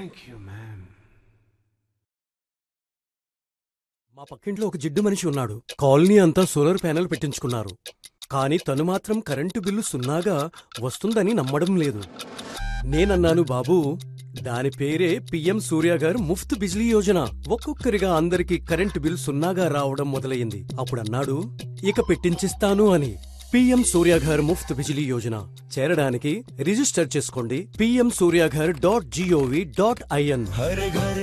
thank you ma'am మా పక్కింట్లో ఒక జిడ్డు మనిషి ఉన్నాడు కాలనీ అంతా సోలార్ ప్యానెల్ పెట్టించుకున్నారు కానీ తను మాత్రం కరెంటు బిల్లు సున్నాగా వస్తుందని నమ్మడం లేదు నేనన్నాను బాబూ దాని పేరే పిఎం సూర్య గారు ముఫ్త్ బిజ్లీ యోజన ఒక్కొక్కరిగా అందరికి కరెంటు బిల్ సున్నాగా రావడం మొదలయ్యింది అప్పుడన్నాడు ఇక పెట్టించిస్తాను అని పిఎం సూర్య గారు ముఫ్త్ బిజిలీ యోజన చేరడానికి రిజిస్టర్ చేసుకోండి పిఎం సూర్య గారు డాట్ జిఓవి డాట్ ఐఎన్